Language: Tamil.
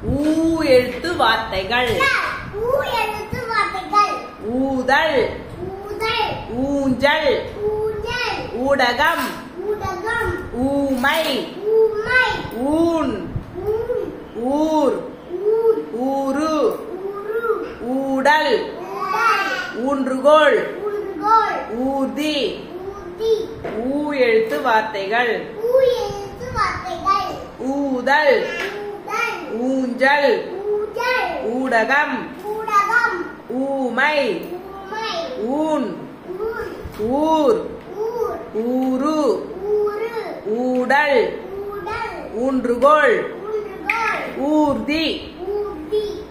ஊ எழுத்து வார்த்தைகள் ஊ எழுத்து வார்த்தைகள் ஊதல் ஊதல் ஊஞ்சல் ஊஞ்சல் ஊடகம் ஊடகம் ஊமை ஊமை ஊன் ஊன் ஊர் ஊர் ஊரு ஊரு ஊடல் ஊடல் ஊன்றுகோல் ஊன்றுகோல் ஊர்தி ஊதி ஊ எழுத்து வார்த்தைகள் ஊ எழுத்து வார்த்தைகள் ஊதல் ஊதல் ஊஞ்சல் ஊஞ்சல் ஊடகம் ஊடகம் ஊமை ஊமை ஊன் ஊன் ஊர் ஊர் ஊரு ஊரு ஊடல் ஊடல் ஊன்றுகோல் ஊன்றுகோல் ஊர்தி ஊதி